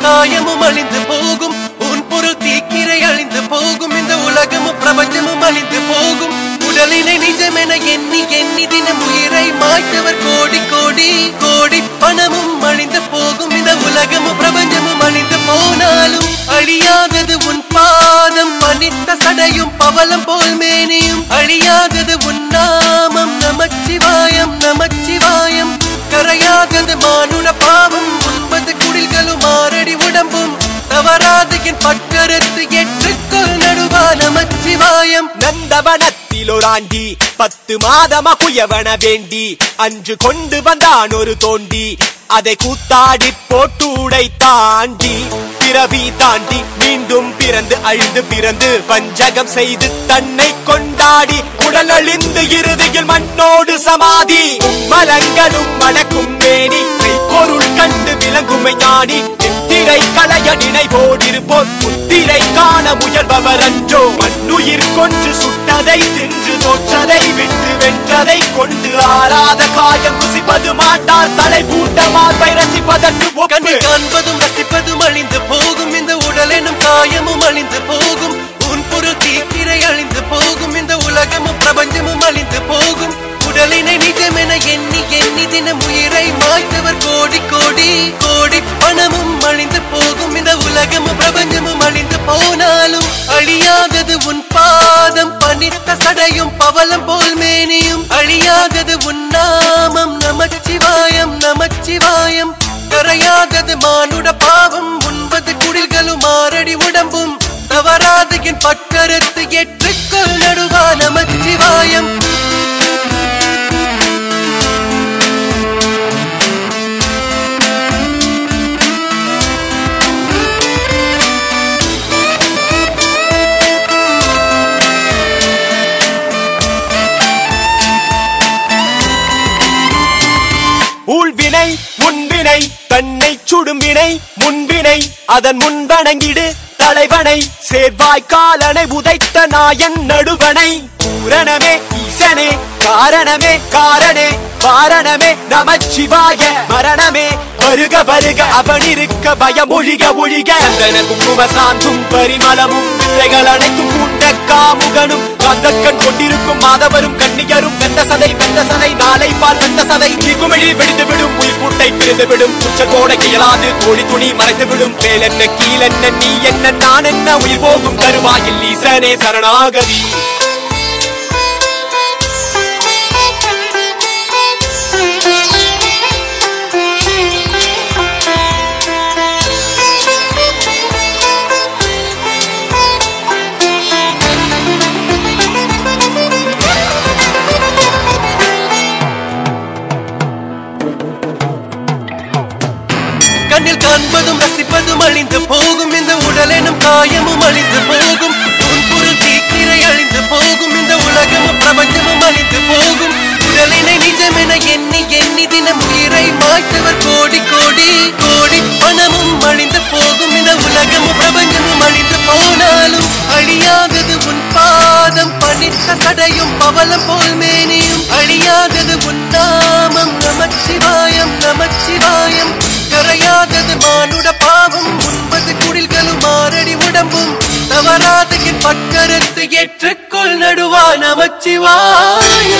காயமும் அழிந்து போகும் உன் பொருள் தீக்கிரை அழிந்து போகும் இந்த உலகமும் பிரபஞ்சமும் அழிந்து போகும் உடலினை நிஜமென எண்ணி எண்ணி தினம் உயிரை மாய்த்தவர் கோடி கோடி கோடி பணமும் அழிந்து போகும் இந்த உலகமும் பிரபஞ்சமும் அழிந்து போனாலும் அழியாதது உன் பாதம் பனித்த சடையும் பவளம் போல் மேனியும் அழியாதது உன் நாமம் நமச்சிவாயம் நமச்சிவாயம் கரையாதது மானுட பாவம் உண்பது குடில்களும் ஆறடி உடம்பும் தவறாது என் பக்கரத்து எட்டுக்கொள் நடுவா நமச்சிவாயம் நந்தவனத்தில் ஒரு ஆண்டி பத்து மாதமா குயவன வேண்டி அன்று கொண்டு வந்தான் ஒரு தோண்டி அதை கூத்தாடி போட்டு உடை தாண்டி பிறவி தாண்டி மீண்டும் பிறந்து அழிந்து பிறந்து பஞ்சகம் செய்து தன்னை கொண்டாடி உடல் அழிந்து இறுதியில் மண்ணோடு சமாதி மலங்களும் மணக்கும் மேனி பொருள் கண்டு விளங்கும் ஞானி நித்திரை களைய நினைவோடிருப்போர் முத்திரை காண முயல்பவர் அன்றோ மண்ணுயிர் கொன்று சுட்டதை தின்று தோற்றதை விட்டு வென்றதை கொண்டு ஆறாத காயம் ருசிப்பது மாட்டார் தலை பூட்ட மார்பை ரசிப்பதற்கு ஒப்பு கண்ணில் காண்பதும் ரசிப்பதும் அழிந்து போகும் இந்த உடல் எனும் காயமும் அழிந்து போகும் உன் பொருள் தீக்கிரை அழிந்து போகும் இந்த உலகமும் பிரபஞ்சமும் அழிந்து போகும் உடலினை நிஜமென எண்ணி எண்ணி தினம் உயிரை மாய்த்தவர் கோடி கோடி கோடி பணமும் அழிந்து போகும் இந்த உலகமும் பிரபஞ்சமும் அழிந்து போனாலும் அழியாதது உன் பாதம் பனித்த சடையும் பவளம் போல் மேனியும் அழியாதது உன் நாமம் நமச்சிவாயம் நமச்சிவாயம் கரையாதது மானுட பாவம் உண்பது குடில்களும் ஆறடி உடம்பும் தவறாது என் பக்கரத்து எட்டுக்கொள் நடுவா நமச்சிவாயம் ஊழ்வினை முன்வினை தன்னை சுடும்பினை முன்வினை அதன் முன்வணங்கிடு தலைவனை சேர்வாய் காலனை உதைத்த நாயன் நடுவனை பூரணமே ஈசனே காரணமே காரணே வாரணமே நமச்சிவாய மரணமே வருக வருக அவனிருக்க பயம் ஒழிக ஒழிக சந்தன குங்கும சாந்தும் பரிமளமும் பிள்ளைகள் அனைத்தும் கூட்ட காமுகனும் கந்தக்கண் கொண்டிருக்கும் மாதவரும் கன்னியரும் வெந்த சதை வெந்த சதை நாளை பால் வெந்த சதை குமிழி வெடித்து விடும் உயிர் பூட்டை பிரிந்து விடும் உச்சத்தோட இயலாது கோழி துணி மறைத்து விடும் மேல் என்ன கீழ் என்ன நீ என்ன நான் என்ன உயிர் போகும் கருவாயில் ஈசனே சரணாகதி கண்ணில் காண்பதும் ரசிப்பதும் அழிந்து போகும் இந்த உடல் எனும் காயமும் அழிந்து போகும் உன் பொருள் தீக்கிரை அழிந்து போகும் இந்த உலகமும் பிரபஞ்சமும் அழிந்து போகும் உடலினை நிஜமென எண்ணி எண்ணி தினம் உயிரை மாய்த்தவர் கோடி கோடி கோடி பணமும் அழிந்து போகும் இந்த உலகமும் பிரபஞ்சமும் அழிந்து போனாலும் அழியாதது உன் பாதம் பனித்த சடையும் பவளம் போல் மேனியும் அழியாதது உன் நாமம் நமச்சிவாயம் நமச்சிவாயம் கரையாதது மானுட பாவம் உண்பது குடில்களும் ஆறடி உடம்பும் தவறாத என் பக்கரத்து ஏற்றுக்கொள் நடுவா நமச்சிவாய